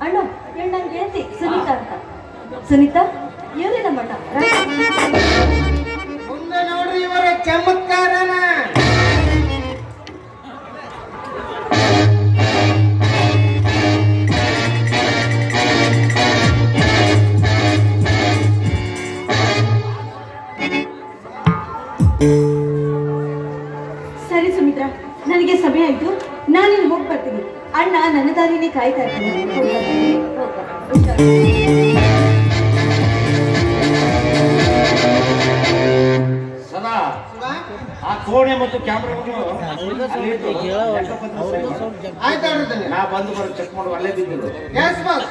ಅಣ್ಣ ಇವ್ಳು ನನ್ ಗೆಳತಿ ಸುನೀತಾ ಅಂತ ಸುನೀತಾ ಇವರೇ ನಮ್ಮಣ್ಣ ಮುಂದೆ ನೋಡ್ರಿ ಇವರ ಚಮತ್ಕಾರನ ಸರಿ ಸುಮಿತ್ರಾ ನನಗೆ ಸಮಯ ಆಯ್ತು ನಾನು ಇಲ್ಲಿ ಹೋಗಿ ಬರ್ತೀನಿ ಅಣ್ಣ ನನ್ನ ದಾರಿನೇ ಕಾಯ್ತಾ ಇರ್ತೀನಿ ಹೋಗ್ ಬರ್ತೀನಿ. ಹೋಗ್ ಬಾ. ಹುಷಾರು. ಸದಾ ಆ ಕೋಣೆ ಮತ್ತು ಕ್ಯಾಮ್ರಾವನ್ನು ಅಲ್ಲಿ ಇಟ್ಟು ಲೆಕ್ಕಪತ್ರ ಸರಿ ಮಾಡು. ಆಯ್ತು ನಾ ಬಂದು ಬರೋ ಚೆಕ್ ಮಾಡುವ ಅಲ್ಲೇ ಬಿದ್ದಿರು ಎಸ್ ಬಾಸ್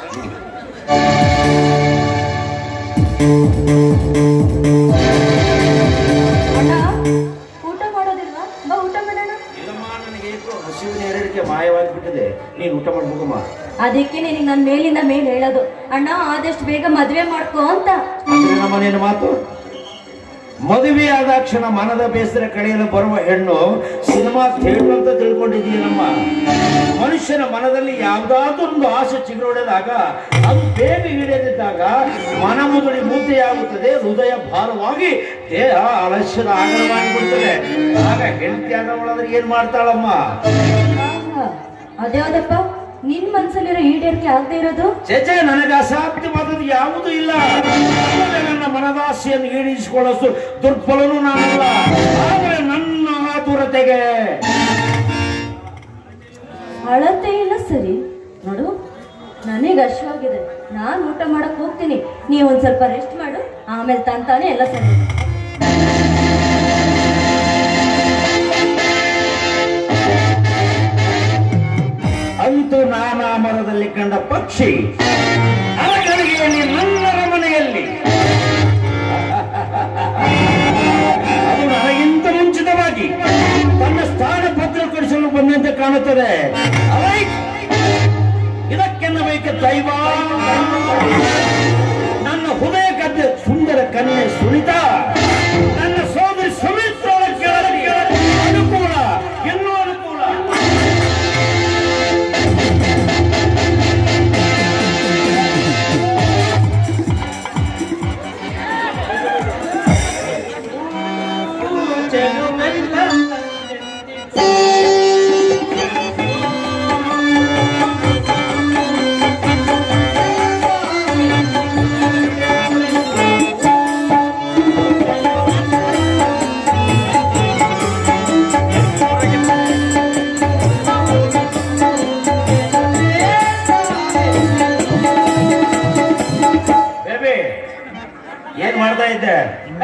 ಅಣ್ಣ ಊಟ ಮಾಡೋದಿಲ್ವಾ ಬಾ ಊಟ ಮಾಡೋಣ ಇಲ್ಲಮ್ಮ ನನಗೆ ಏಕೋ ಹಸಿವಿನ ಎರಡಿಕೆ ಮಾಯವಾಗಿಬಿಟ್ಟಿದೆ ನೀನು ಊಟ ಮಾಡ್ಬೇಕಮ್ಮ ಅದಕ್ಕೆ ನಿನಗೆ ನನ್ನ ಮೇಲಿಂದ ಮೇಲೆ ಹೇಳೋದು ಅಣ್ಣ ಆದಷ್ಟು ಬೇಗ ಮದ್ವೆ ಮಾಡ್ಕೋ ಅಂತ ಅಂದ್ರೆ ನಮ್ಮನೇನು ಮಾತು ಮದುವೆ ಆದ ಕ್ಷಣ ಮನದ ಬೇಸರ ಕಳೆಯಲು ಬರುವ ಹೆಣ್ಣು ಸಿನಿಮಾ ಥಿಯೇಟರ್ ಅಂತ ತಿಳ್ಕೊಂಡಿದೀಯನಮ್ಮ ಮನುಷ್ಯನ ಮನದಲ್ಲಿ ಯಾವುದಾದೊಂದು ಆಸೆ ಚಿಗುರೊಡೆದಾಗ ಅದು ಬೇಗ ಈಡೇರಿದ್ದಾಗ ಮನ ಮುದುಡಿ ಮುದ್ದೆಯಾಗುತ್ತದೆ ಹೃದಯ ಭಾರವಾಗಿ ದೇಹ ಅಲಸ್ಯದ ಆಗರವಾಗಿಬಿಡ್ತದೆ ಆಗ ಹೆಂಡತಿ ಆದವಳಾದ್ರೆ ಏನ್ ಮಾಡ್ತಾಳಮ್ಮ ಆಹಾ, ಅದ್ಯಾವ್ದಪ್ಪ ನಿನ್ ಮನ್ಸಲ್ಲಿರೋ ಈಡೇರಿಕೆ ಆಗದೆ ಇರೋದು ಚೇಚೆ ನನಗೆ ಅಸಾಧ್ಯವಾದದ್ದು ಯಾವುದೂ ಇಲ್ಲ ಆದರೆ ನನ್ನ ಮನದಾಸೆಯನ್ನು ಈಡೇರಿಸಿಕೊಳ್ಳೋಷ್ಟು ದುರ್ಬಲನು ನಾನಲ್ಲ ಆದರೆ ನನ್ನ ಆತುರತೆಗೆ ಅಳತೆ ಇಲ್ಲ ಸರಿ ನೋಡು ನನಗೆ ಹಶ್ವಾಗಿದೆ ನಾನು ಊಟ ಮಾಡಕ್ ಹೋಗ್ತೀನಿ ನೀವು ಒಂದ್ ಸ್ವಲ್ಪ ರೆಸ್ಟ್ ಮಾಡು ಆಮೇಲೆ ತಂತಾನೆ ಎಲ್ಲ ಸರಿ ಅಂತೂ ನಾನಾ ಮರದಲ್ಲಿ ಕಂಡ ಪಕ್ಷಿ ಅರಗಡಿಗೆಯಲ್ಲಿ ನನ್ನರ ಮನೆಯಲ್ಲಿ ಅದು ನನಗಿಂತ ಮುಂಚಿತವಾಗಿ ತನ್ನ ಸ್ಥಾನ ಭದ್ರಪಡಿಸಲು ಬಂದಂತೆ ಕಾಣುತ್ತದೆ ಅವೈ, ಇದಕ್ಕೆನ್ನಬೇಕೆ ದೈವ ನನ್ನ ಹೃದಯ ಕದ್ದ ಸುಂದರ ಕನ್ಯೆ ಸುನಿತಾ ನನ್ನ ಸೋದರಿ ಸುಮಿತ್ರಳ ಕೆಳಗೆ ಅನುಕೂಲ ಇನ್ನೂ ಅನುಕೂಲ ಬೇಬಿ ಏನ್ ಮಾಡ್ತಾ ಇದ್ದೆ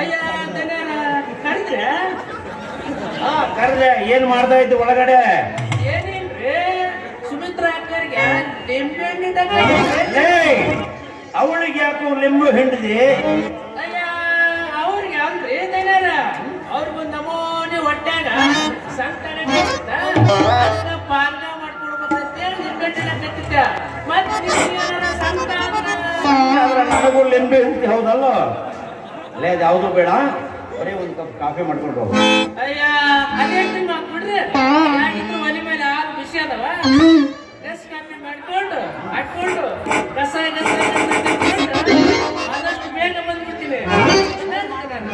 ಹಾ ಕರೆದೆ ಏನ್ ಮಾಡ್ತಾ ಇದ್ದೆ ಒಳಗಡೆ ಏನಿಲ್ರಿ ಸುಮಿತ್ರ ಅಕ್ಕರಿಗೆ ನಿಂಬೆ ಹಣ್ಣಿನ ಏಯ್, ಅವಳಿಗೆ ಯಾಕೋ ಲಿಂಬು ಹಿಂಡಿದಿ ಅಯ್ಯ ಅವ್ರಿಗೆ ಅಲ್ರಿ ದೈನಾರ ಅವ್ರಿಗೊಂದು ನಮೂನಿ ಹೊಟ್ಯಾಗ ಸಂಕಟ ಅದನ್ನ ಪಾಲನ ಮಾಡ್ಕೊಡ್ಬೇಕಂತೇಳಿ ನಿಂಬೆ ಹಣ್ಣಿನ ಕತ್ತಿದ್ದ ಮತ್ತೆ ಏನಾರ ಸಂಕಟ ಆದ್ರೆ ನನಗೂ ಲಿಂಬೆ ಹಿಂಡಿ ಹೌದಲ್ಲ ಅಲ್ಲೇ ಅದು ಯಾವುದು ಬೇಡ ಬರೀ ಒಂದು ಕಪ್ ಕಾಫಿ ಮಾಡ್ಕೊಂಡು ಹೋಗು ಅಯ್ಯ ಅದೇಷ್ಟು ಮಾಡ್ಬಿಡ್ರಿ ಯಾಕಿದ್ರು ಒಲಿ ಮೇಲೆ ಹಾಲು ಬಿಸಿ ಅದಾವ ಡ್ರೆಸ್ ಕಾಪಿ ಮಾಡ್ಕೊಂಡು ಹಾಕೊಂಡು ಕಸ ಗಸ ಎಲ್ಲ ತೆಗ್ಕೊಂಡು ಆದಷ್ಟು ಬೇಗ ಬಂದ್ಬಿಡ್ತೀನಿ ನಾನು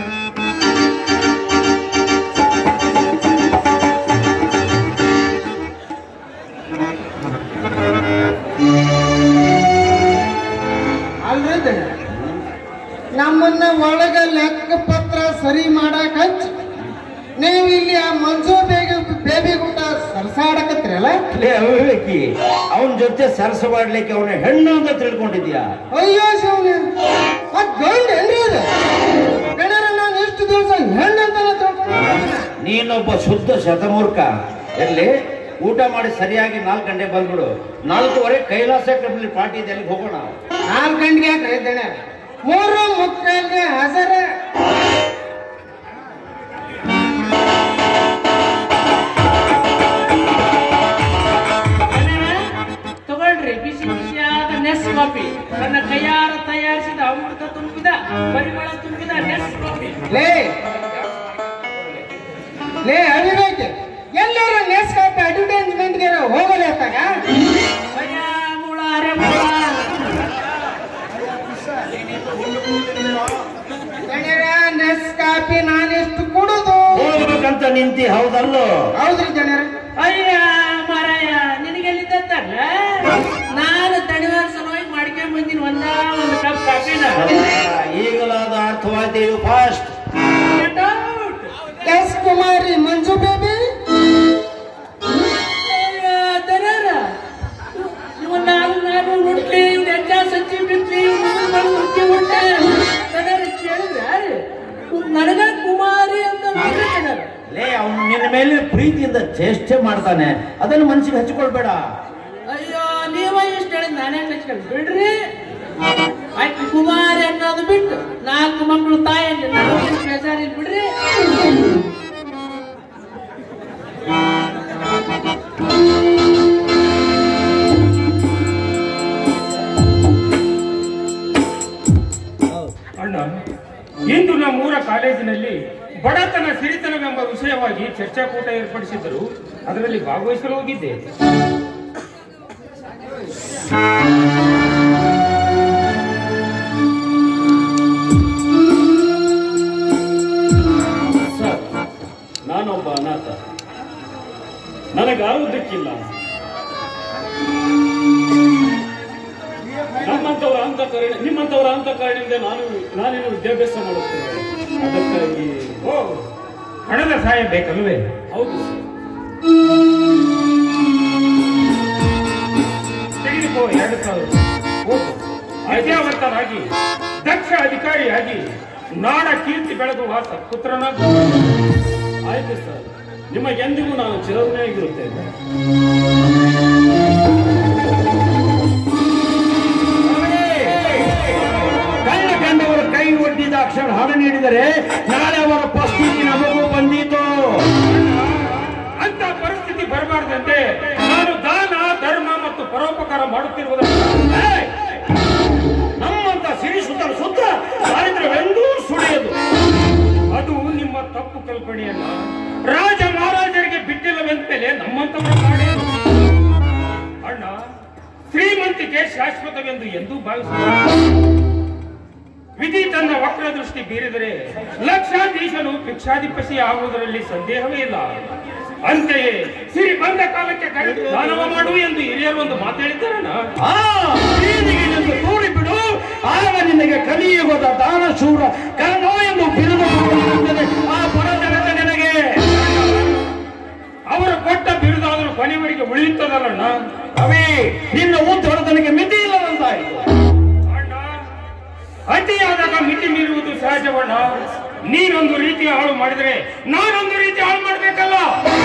ಅಲ್ರಿ ದಣ ನಮ್ಮನ್ನ ಒಳಗ ಲೆಕ್ಕ ಪತ್ರ ಸರಿ ಮಾಡಕ್ ಹಚ್ಚಿ ನೀವು ಇಲ್ಲಿ ಆ ಮಂಜು ಬೇಗ ಬೇಬಿ ಗುಡ್ಡ ಸರ್ಸಾಡಕತ್ತೀರಲ್ಲ ಲೇ ಅವಿವೇಕಿ ಅವನ ಜೊತೆ ಸರಸ ಮಾಡ್ಲಿಕ್ಕೆ ಅವನ ಹೆಣ್ಣು ಅಂತ ತಿಳ್ಕೊಂಡಿದ್ಯಾ ಅಯ್ಯೋ ಶಿವನ ಮತ್ ಗಂಡ ಏನ್ರಿ ಅದು ಗಣರ ನಾನು ಇಷ್ಟು ದಿವಸ ಹೆಣ್ಣಂತ ತಿಳ್ಕೊಂಡು ನೀನೊಬ್ಬ ಶುದ್ಧ ಶತಮೂರ್ಖ ಇರ್ಲಿ ಊಟ ಮಾಡಿ ಸರಿಯಾಗಿ ನಾಲ್ಕು ಗಂಟೆ ಬಂದ್ಬಿಡು ನಾಲ್ಕೂವರೆ ಕೈಲಾಸ ಕಬ್ಲಿ ಪಾರ್ಟಿ ಇದೆ ಅಲ್ಲಿಗೆ ಹೋಗೋಣ ನಾಲ್ಕು ಗಂಟೆಗೆ ಯಾಕ್ರಿ ದಣ ಮೂರು ಮುಕ್ಕಾಲ್ಗೆ ಹಾಜರ ತಗೊಳ್ರಿ ಬಿಸಿ ಬಿಸಿಯಾದ ನೆಸ್ ಕಾಫಿ ನನ್ನ ಕೈಯಾರ ತಯಾರಿಸಿದ ಅಮೃತ ತುಂಬಿದ ಪರಿಮಳ ತುಂಬಿದ ನೆಸ್ ಕಾಫಿ ಲೇ ಲೇ ಅಡಿಬೇಕು ಎಲ್ಲರೂ ನೆಸ್ ಕಾಪಿ ಅಡ್ವರ್ಟೈಸ್ಮೆಂಟ್ಗೆ ಹೋಗಲೇತಾಗ ಭಯ ಮುಳ ಅರೆ ಮುಳ ಶ್ರೀಮಂತಿ ಹೌದಲ್ಲೋ ಹೌದ್ರಿ ದಣ್ಯರ ಅಯ್ಯ ಮಾರಾಯ ನಿನಗೆಲ್ಲಿದ್ದಲ್ಲ ನಾನು ತಣಿವಾರ ಸಲುವಾಗಿ ಮಾಡ್ಕೊಂಡ್ ಬಂದಿನಿ ಒಂದ ಒಂದು ಕಪ್ ಕಾಫಿನ ಈಗಲಾದ ಅರ್ಥವಾಯ್ತು fast Get out! Yes Kumari Manju baby ಅಯ್ಯ, ದನರ. ಇವನ್ ನಾನು ನಾನು ಹುಟ್ಲಿ ಇವ್ನ ಹೆಜ್ಜ ಸಜ್ಜಿ ಬಿತ್ಲಿ ಇವ್ನ ಮಾಡಿ ಹುಟ್ಟಿ ಹುಟ್ಟೆ ದನರ ಕೇಳಿದ್ರೆ ಯಾರು ನನಗ ಕುಮಾರಿ ಅಂತ ಮಾಡಿದ್ರೆ ದನರ. ಲೇ ಅವನು ನಿನ್ನ ಮೇಲೆ ಪ್ರೀತಿಯಿಂದ ಚೇಷ್ಟೆ ಮಾಡ್ತಾನೆ ಅದನ್ನು ಮನಸ್ಸಿಗೆ ಹಚ್ಕೊಳ್ಬೇಡ ಅಯ್ಯೋ ನೀವ ಇಷ್ಟ ಹೇಳಿದ್ ನಾನೇ ಹಚ್ಕೊಂಡು ಬಿಡ್ರಿ ಆಯ್ತು ಕುಮಾರಿ ಅನ್ನೋದು ಬಿಟ್ಟು ನಾಲ್ಕು ಮಕ್ಕಳು ತಾಯಿ ಅಂತ ನನಗೆ ಬೇಜಾರಿಲ್ಲ ಬಿಡ್ರಿ ಅಣ್ಣ ಇಂದು ನಮ್ಮೂರ ಕಾಲೇಜಿನಲ್ಲಿ ಬಡತನ ಸಿರಿತನವೆಂಬ ವಿಷಯವಾಗಿ ಚರ್ಚಾಕೂಟ ಏರ್ಪಡಿಸಿದ್ದರು ಅದರಲ್ಲಿ ಭಾಗವಹಿಸಲು ಹೋಗಿದ್ದೆ ಸರ್ ನಾನೊಬ್ಬ ಅನಾಥ ನನಗಾವುದಕ್ಕಿಲ್ಲ ನಮ್ಮಂತವರ ಅಂತಃಕರಣ ನಿಮ್ಮಂತವರ ಅಂತಃಕರಣದಿಂದ ನಾನು ನಾನೇನು ವಿದ್ಯಾಭ್ಯಾಸ ಮಾಡುತ್ತೇನೆ ಅದಕ್ಕಾಗಿ ಓ ಹಣದ ಸಹಾಯ ಬೇಕಲ್ವೇ ಹೌದು ಸರ್ ತೆಗೆದುಕೋ ಎರಡು ಸಾವಿರ ಹೋಗು ವಿದ್ಯಾವಂತರಾಗಿ ದಕ್ಷ ಅಧಿಕಾರಿಯಾಗಿ ನಾಡ ಕೀರ್ತಿ ಬೆಳಗುವ ಸತ್ಪುತ್ರನಾಗು ಆಯ್ತು ಸರ್ ನಿಮಗೆಂದಿಗೂ ನಾನು ಚಿರಋಣಿಯಾಗಿರುತ್ತೇನೆ ಕಣ್ಣ ಕಂಡವರು ಕೈ ಒಡ್ಡಿದ ಅಕ್ಷರ ಹಣ ನೀಡಿದರೆ ನಾಳೆ ಅವರ ಪರಿಸ್ಥಿತಿ ನಮಗೂ ಬಂದೀತು ಅಂತ ಪರಿಸ್ಥಿತಿ ಬರಬಾರ್ದಂತೆ ನಾನು ದಾನ ಧರ್ಮ ಮತ್ತು ಪರೋಪಕಾರ ಮಾಡುತ್ತಿರುವುದರಿಂದ ಏಯ್! ನಮ್ಮಂತ ಸಿರಿ ಸುತ್ತಲ ಸುತ್ತ ದಾರಿದ್ರ್ಯವೆಂದೂ ಸುಳಿಯದು ಅದು ನಿಮ್ಮ ತಪ್ಪು ಕಲ್ಪನೆಯನ್ನ ರಾಜ ಮಹಾರಾಜರಿಗೆ ಬಿಟ್ಟಿಲ್ಲವೆಂದ ಮೇಲೆ ನಮ್ಮಂತವರ ಮಾಡಿ ಅಣ್ಣ ಶ್ರೀಮಂತಿಕೆ ಶಾಶ್ವತವೆಂದು ಎಂದೂ ಭಾವಿಸಿದ ವಿಧಿ ತನ್ನ ವಕ್ರ ದೃಷ್ಟಿ ಬೀರಿದರೆ ಲಕ್ಷಾಧೀಶನು ಭಿಕ್ಷಾಧಿಪತಿ ಆಗುವುದರಲ್ಲಿ ಸಂದೇಹವೇ ಇಲ್ಲ ಅಂತೆಯೇ ಸಿರಿ ಬಂದ ಕಾಲಕ್ಕೆ ಕರೆದು ದಾನವ ಮಾಡು ಎಂದು ಹಿರಿಯರು ಒಂದು ಮಾತಾಡಿದ್ದಾರಣ್ಣ ಆ ಬೀದಿಗೆ ನಿಂತು ತೂರಿ ಬಿಡು ಆಗ ನಿನಗೆ ಕಲಿಯುವುದ ದಾನ ಶೂರ ಕರ್ಣೋ ಎಂದು ಬಿರುದು ಕೊಡುವುದೆಂದರೆ ಆ ಪರಜನತೆ ನಿನಗೆ ಅವರು ಕೊಟ್ಟ ಬಿರುದಾದರೂ ಕೊನೆವರೆಗೆ ಉಳಿಯುತ್ತದಲ್ಲಣ್ಣ ಅವೇ ನಿನ್ನ ಊತೊಡತನಿಗೆ ಮಿತಿ ಇಲ್ಲದಂತಾಯಿತು ಅಣ್ಣ ಅತಿಯಾದಾಗ ಮಿತಿ ಮೀರುವುದು ಸಹಜವಣ್ಣ ನೀನೊಂದು ರೀತಿ ಹಾಳು ಮಾಡಿದರೆ ನಾನೊಂದು ರೀತಿ ಹಾಳು ಮಾಡ್ಬೇಕಲ್ಲ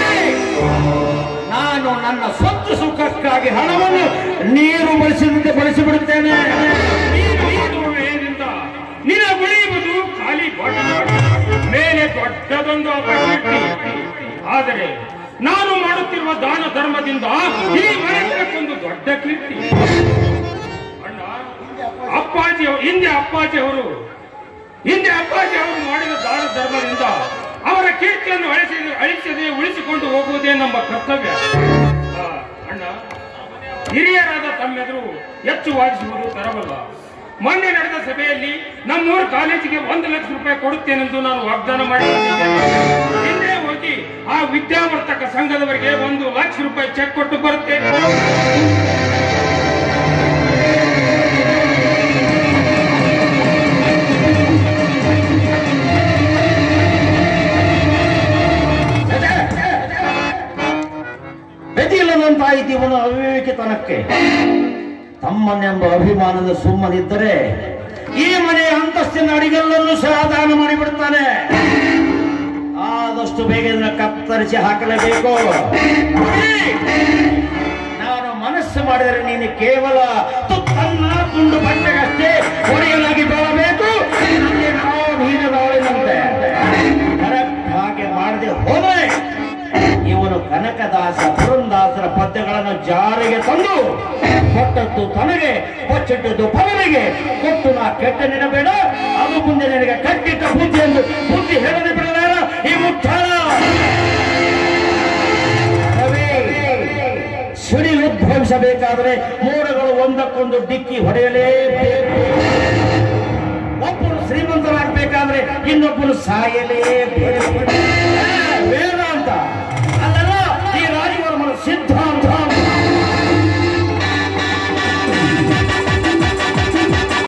ನಾನು ನನ್ನ ಸ್ವಂತ ಸುಖಕ್ಕಾಗಿ ಹಣವನ್ನು ನೀರು ಬಳಸಿದಂತೆ ಬಳಸಿಬಿಡುತ್ತೇನೆ ನೀನು ಮಾಡುವ ವ್ಯಯದಿಂದ ನಿನ ಉಳಿಯುವುದು ಖಾಲಿ ಬಾಟಲ್ ಮೇಲೆ ದೊಡ್ಡದೊಂದು ಅಪಕೀರ್ತಿ ಆದರೆ ನಾನು ಮಾಡುತ್ತಿರುವ ದಾನ ಧರ್ಮದಿಂದ ಈ ಮನೆಗೊಂದು ದೊಡ್ಡ ಕೀರ್ತಿ ಅಣ್ಣ ಅಪ್ಪಾಜಿ ಅವರು ಹಿಂದೆ ಅಪ್ಪಾಜಿ ಅವರು ಹಿಂದೆ ಅಪ್ಪಾಜಿ ಅವರು ಮಾಡಿದ ದಾನ ಧರ್ಮದಿಂದ ಅವರ ಕೀರ್ತಿಯನ್ನು ಅಳಿಸಿದ ಅಳಿಸದೆ ಉಳಿಸಿಕೊಂಡು ಹೋಗುವುದೇ ನಮ್ಮ ಕರ್ತವ್ಯ ಆ, ಅಣ್ಣ ಹಿರಿಯರಾದ ತಮ್ಮೆದುರು ಹೆಚ್ಚು ವಾದಿಸುವುದು ತರವಲ್ಲ ಮೊನ್ನೆ ನಡೆದ ಸಭೆಯಲ್ಲಿ ನಮ್ಮೂರು ಕಾಲೇಜಿಗೆ ಒಂದು ಲಕ್ಷ ರೂಪಾಯಿ ಕೊಡುತ್ತೇನೆಂದು ನಾನು ವಾಗ್ದಾನ ಮಾಡಿದ್ದೇನೆ ಹಿಂದೆ ಹೋಗಿ ಆ ವಿದ್ಯಾವರ್ತಕ ಸಂಘದವರಿಗೆ ಒಂದು ಲಕ್ಷ ರೂಪಾಯಿ ಚೆಕ್ ಕೊಟ್ಟು ಬರುತ್ತೇನೆ ಬೆದಿಲ್ಲದಂತಾಯಿತು ಇವನು ಅವಿವೇಕಿತನಕ್ಕೆ ತಮ್ಮನೆಂಬ ಅಭಿಮಾನದ ಸುಮ್ಮನಿದ್ದರೆ ಈ ಮನೆಯ ಅಂತಸ್ತಿನ ಅಡಿಗೆಲ್ಲನ್ನು ಸಹ ದಾನ ಮಾಡಿಬಿಡುತ್ತಾನೆ ಆದಷ್ಟು ಬೇಗ ಇದನ್ನ ಕತ್ತರಿಸಿ ಹಾಕಲೇಬೇಕು ನಾನು ಮನಸ್ಸು ಮಾಡಿದರೆ ನೀನು ಕೇವಲ ತುತ್ತನ್ನ ತುಂಡು ಬಟ್ಟೆಗಷ್ಟೇ ಹೊಡೆಯಲಾಗಿ ಬೆಳಬೇಕು ನಿನಗೆ ನಾವು ನೀರಿನವಳಿನಂತೆ ಕರೆಕ್ಟ್ ಹಾಗೆ ಮಾಡದೆ ಹೋದರೆ ಇವನು ಕನಕದಾಸ ಪುರಂದಾಸರ ಪದ್ಯಗಳನ್ನು ಜಾರಿಗೆ ತಂದು ಕೊಟ್ಟದ್ದು ತನಗೆ ಕೊಚ್ಚಿಟ್ಟದ್ದು ಪರನಿಗೆ ಕೊಟ್ಟು ನಾ ಕೆಟ್ಟ ನೆನಬೇಡ ಅದು ಮುಂದೆ ನಿನಗೆ ಕಟ್ಟಿಟ್ಟ ಬುದ್ಧಿ ಎಂದು ಬುದ್ಧಿ ಹೇಳದೆ ಬಿಡಲಾರ ಈ ಮುಟ್ಟಾಳ ರವಿ, ಸಿಡಿ ಉದ್ಭವಿಸಬೇಕಾದರೆ ಮೋಡಗಳು ಒಂದಕ್ಕೊಂದು ಡಿಕ್ಕಿ ಹೊಡೆಯಲೇಬೇಕು ಒಬ್ಬನು ಶ್ರೀಮಂತರಾಗಬೇಕಾದ್ರೆ ಇನ್ನೊಬ್ಬನು ಸಾಯಲೇಬೇಕು